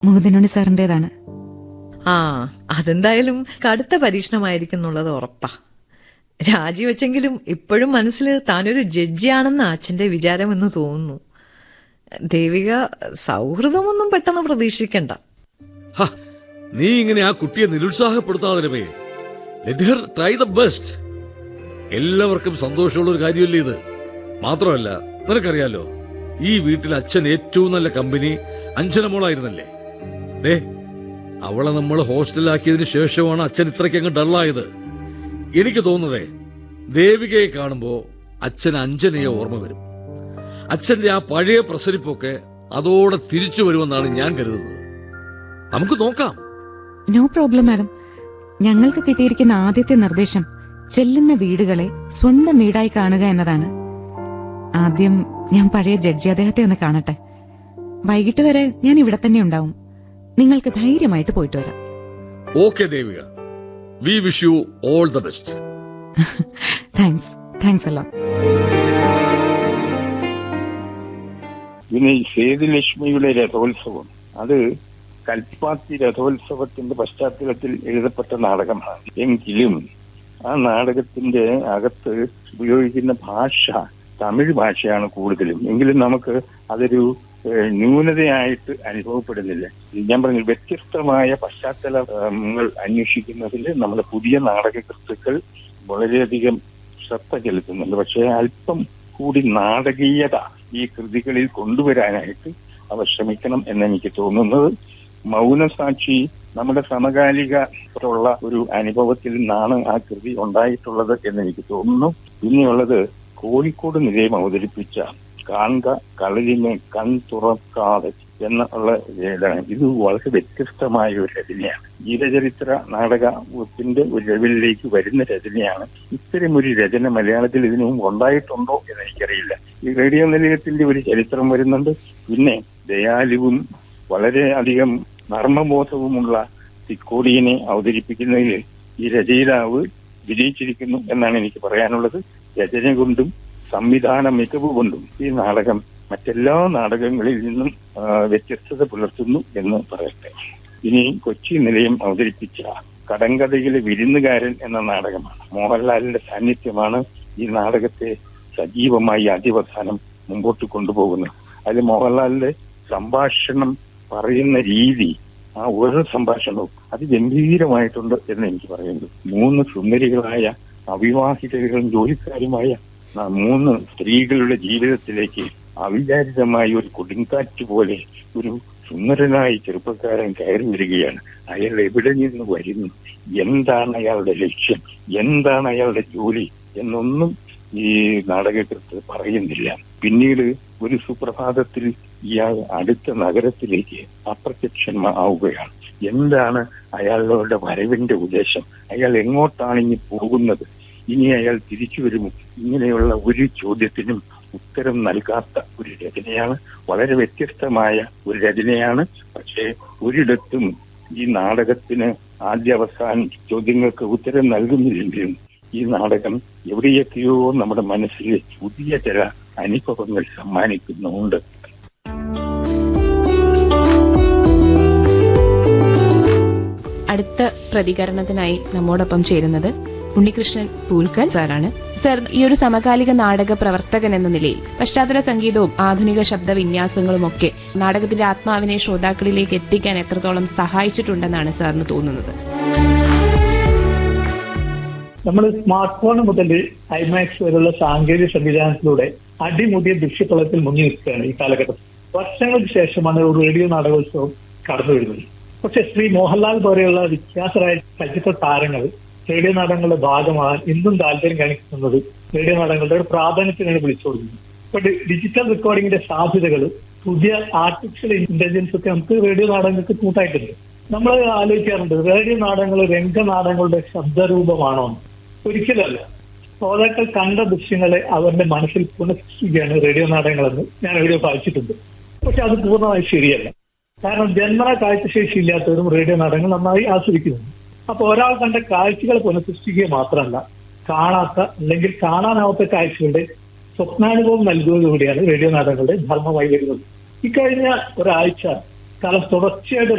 മുകുന്ദനുണ്ണി സാറിൻ്റെതാണ് ആ അതെന്തായാലും കടുത്ത പരീക്ഷണമായിരിക്കും എന്നുള്ളത് ഉറപ്പാ രാജിവെച്ചെങ്കിലും ഇപ്പോഴും മനസ്സിൽ താനൊരു ജഡ്ജിയാണെന്ന് അച്ഛന്റെ വിചാരമെന്ന് തോന്നുന്നു ദേവിക സൗഹൃദമൊന്നും പെട്ടെന്ന് പ്രതീക്ഷിക്കണ്ട ഹ, നീ ഇങ്ങനെ ആ കുട്ടിയെ നിരുത്സാഹപ്പെടുത്താതെ രമേ let her try the best എല്ലാവർക്കും സന്തോഷമുള്ള ഒരു കാര്യമല്ലേ ഇത് മാത്രമല്ല നിനക്കറിയാലോ ഈ വീട്ടിൽ അച്ഛൻ ഏറ്റവും നല്ല കമ്പനി അഞ്ജനമോളായിരുന്നല്ലേ ദേ അവളെ നമ്മൾ ഹോസ്റ്റലിലാക്കിയതിനു ശേഷമാണ് അച്ഛൻ ഇത്രയ്ക്കങ്ങ് ഡള്ളായത് എനിക്ക് തോന്നുന്നതേ ദേവികയെ കാണുമ്പോ അച്ഛൻ അഞ്ജനയെ ഓർമ്മ വരും അച്ഛന്റെ ആ പഴയ പ്രസരിപ്പൊക്കെ അതോടെ തിരിച്ചു വരുമെന്നാണ് ഞാൻ കരുതുന്നത് നമുക്ക് നോക്കാം നോ പ്രോബ്ലം മാഡം ഞങ്ങൾക്ക് കിട്ടിയിരിക്കുന്ന ആദ്യത്തെ നിർദ്ദേശം ചെല്ലുന്ന വീടുകളെ സ്വന്തം വീടായി കാണുക എന്നതാണ് ആദ്യം ഞാൻ പഴയ ജഡ്ജി അദ്ദേഹത്തെ ഒന്ന് കാണട്ടെ വൈകിട്ട് വരെ ഞാൻ ഇവിടെ തന്നെ ഉണ്ടാവും നിങ്ങൾക്ക് ധൈര്യമായിട്ട് പോയിട്ട് വരാം okay Devika we wish you all the best thanks thanks അല്ലോ പിന്നെ ഈ സേതുലക്ഷ്മിയുടെ രഥോത്സവം അത് കൽപ്പാത്തി രഥോത്സവത്തിന്റെ പശ്ചാത്തലത്തിൽ എഴുതപ്പെട്ട നാടകമാണ് എങ്കിലും ആ നാടകത്തിന്റെ അകത്ത് ഉപയോഗിക്കുന്ന ഭാഷ തമിഴ് ഭാഷയാണ് കൂടുതലും എങ്കിലും നമുക്ക് അതൊരു ഏഹ്, ന്യൂനതയായിട്ട് അനുഭവപ്പെടുന്നില്ല ഞാൻ പറഞ്ഞു വ്യത്യസ്തമായ പശ്ചാത്തലങ്ങൾ അന്വേഷിക്കുന്നതിൽ നമ്മുടെ പുതിയ നാടകകൃത്തുക്കൾ വളരെയധികം ശ്രദ്ധ ചെലുത്തുന്നുണ്ട് പക്ഷേ അല്പം കൂടി നാടകീയത ഈ കൃതികളിൽ കൊണ്ടുവരാനായിട്ട് അവർ ശ്രമിക്കണം എന്നെനിക്ക് തോന്നുന്നത് മൗനസാക്ഷി നമ്മുടെ സമകാലികത്തുള്ള ഒരു അനുഭവത്തിൽ നിന്നാണ് ആ കൃതി ഉണ്ടായിട്ടുള്ളത് എന്നെനിക്ക് തോന്നുന്നു പിന്നെയുള്ളത് കോഴിക്കോട് നിലയം അവതരിപ്പിച്ച കാൺക കളരിനെ കൺ തുറക്കാതെ എന്നുള്ള ഇതാണ് ഇത് വളരെ വ്യത്യസ്തമായ ഒരു രചനയാണ് ജീവചരിത്ര നാടകത്തിന്റെ ഒരു ലെവലിലേക്ക് വരുന്ന രചനയാണ് ഇത്തരം ഒരു രചന മലയാളത്തിൽ ഇതിനു മുമ്പ് ഉണ്ടായിട്ടുണ്ടോ എന്ന് എനിക്കറിയില്ല ഈ റേഡിയോ നിലയത്തിന്റെ ഒരു ചരിത്രം വരുന്നുണ്ട് പിന്നെ ദയാലുവും വളരെ അധികം നർമ്മബോധവുമുള്ള തിക്കോടിയനെ അവതരിപ്പിക്കുന്നതിൽ ഈ രചയിതാവ് വിജയിച്ചിരിക്കുന്നു എന്നാണ് എനിക്ക് പറയാനുള്ളത് രചന കൊണ്ടും സംവിധാന മികവ് കൊണ്ടും ഈ നാടകം മറ്റെല്ലാ നാടകങ്ങളിൽ നിന്നും ആ, വ്യത്യസ്തത പുലർത്തുന്നു എന്ന് പറയട്ടെ ഇനി കൊച്ചി നിലയം അവതരിപ്പിച്ച കടങ്കഥയിലെ വിരുന്നുകാരൻ എന്ന നാടകമാണ് മോഹൻലാലിന്റെ സാന്നിധ്യമാണ് ഈ നാടകത്തെ സജീവമായി അതിവസാനം മുമ്പോട്ട് കൊണ്ടുപോകുന്നത് അതിൽ മോഹൻലാലിന്റെ സംഭാഷണം പറയുന്ന രീതി ആ ഓരോ സംഭാഷണവും അത് ഗംഭീരമായിട്ടുണ്ട് എന്ന് എനിക്ക് പറയുന്നു മൂന്ന് സുന്ദരികളായ അവിവാഹിതരും ജോലിക്കാരുമായ ആ മൂന്ന് സ്ത്രീകളുടെ ജീവിതത്തിലേക്ക് അവിചാരിതമായ ഒരു കൊടുങ്കാറ്റ് പോലെ ഒരു സുന്ദരനായ ചെറുപ്പക്കാരൻ കയറി വരികയാണ് അയാൾ എവിടെ നിന്ന് വരുന്നു എന്താണ് അയാളുടെ ലക്ഷ്യം എന്താണ് അയാളുടെ ജോലി എന്നൊന്നും ഈ നാടകകൃത്ത് പറയുന്നില്ല പിന്നീട് ഒരു സുപ്രഭാതത്തിൽ ഇയാൾ അടുത്ത നഗരത്തിലേക്ക് അപ്രത്യക്ഷമാവുകയാണ് എന്താണ് അയാളുടെ വരവിന്റെ ഉദ്ദേശം അയാൾ എങ്ങോട്ടാണ് ഇനി പോകുന്നത് ഇനി അയാൾ തിരിച്ചു വരുമോ ഇങ്ങനെയുള്ള ഒരു ചോദ്യത്തിനും ഉത്തരം നൽകാത്ത ഒരു രചനയാണ് വളരെ വ്യത്യസ്തമായ ഒരു രചനയാണ് പക്ഷേ ഒരിടത്തും ഈ നാടകത്തിന് ആദ്യ അവസാനം ചോദ്യങ്ങൾക്ക് ഉത്തരം നൽകുന്നില്ലെങ്കിലും ഈ നാടകം എവിടെയൊക്കെയോ നമ്മുടെ മനസ്സിൽ പുതിയ ചില അനുഭവങ്ങൾ സമ്മാനിക്കുന്നുണ്ട് അടുത്ത പ്രതികരണത്തിനായി നമ്മോടൊപ്പം ചേരുന്നത് ഉണ്ണികൃഷ്ണൻ പൂൽക്കൽ സാറാണ് സർ ഈ ഒരു സമകാലിക നാടക പ്രവർത്തകൻ എന്ന നിലയിൽ പശ്ചാത്തല സംഗീതവും ആധുനിക ശബ്ദ വിന്യാസങ്ങളും ഒക്കെ നാടകത്തിന്റെ ആത്മാവിനെ ശ്രോതാക്കളിലേക്ക് എത്തിക്കാൻ എത്രത്തോളം സഹായിച്ചിട്ടുണ്ടെന്നാണ് സാറിന് തോന്നുന്നത് നമ്മൾ സ്മാർട്ട് ഫോൺ മുതൽ ഐമാക്സ് വരെയുള്ള സാങ്കേതിക സംവിധാനത്തിലൂടെ അടിമുടിയ ദൃശ്യതലത്തിൽ മുങ്ങി നിൽക്കുകയാണ് ഈ കാലഘട്ടത്തിൽ വർഷങ്ങൾക്ക് ശേഷമാണ് ഒരു റേഡിയോ നാടകോത്സവം കടന്നു വരുന്നത് പക്ഷെ ശ്രീ മോഹൻലാൽ പോലെയുള്ള വിഖ്യാതരായ ചലച്ചിത്ര താരങ്ങൾ റേഡിയോ നാടകങ്ങളുടെ ഭാഗമാകാൻ ഇന്നും താല്പര്യം കാണിക്കുന്നത് റേഡിയോ നാടകങ്ങളുടെ ഒരു പ്രാധാന്യത്തിനാണ് വിളിച്ചു കൊടുക്കുന്നത് ഇപ്പൊ ഡി- ഡിജിറ്റൽ റെക്കോർഡിംഗിന്റെ സാധ്യതകൾ പുതിയ ആർട്ടിഫിഷ്യൽ ഇന്റലിജൻസ് ഒക്കെ നമുക്ക് റേഡിയോ നാടകങ്ങൾക്ക് കൂട്ടായിട്ടുണ്ട് നമ്മൾ ആലോചിക്കാറുണ്ട് റേഡിയോ നാടകങ്ങൾ രംഗനാടകങ്ങളുടെ ശബ്ദരൂപമാണോ എന്ന്. ഒരിക്കലല്ല ശ്രോതാക്കൾ കണ്ട ദൃശ്യങ്ങളെ അവരുടെ മനസ്സിൽ പുനഃസൃഷ്ടിക്കുകയാണ് റേഡിയോ നാടകങ്ങളെന്ന് ഞാൻ എവിടെയോ വായിച്ചിട്ടുണ്ട് പക്ഷെ അത് പൂർണ്ണമായി ശരിയല്ല കാരണം ജന്മന കാഴ്ചശേഷി ഇല്ലാത്തവരും റേഡിയോ നാടകങ്ങൾ നന്നായി ആസ്വദിക്കുന്നുണ്ട് അപ്പൊ ഒരാൾ കണ്ട കാഴ്ചകൾ പുനഃസൃഷ്ടിക്കുക മാത്രമല്ല കാണാത്ത അല്ലെങ്കിൽ കാണാനാവാത്ത കാഴ്ചകളുടെ സ്വപ്നാനുഭവം നൽകുന്നതുകൂടിയാണ് റേഡിയോ നാടകങ്ങളുടെ ധർമ്മമായി വരുന്നത് ഇക്കഴിഞ്ഞ ഒരാഴ്ച കാലം തുടർച്ചയായിട്ട്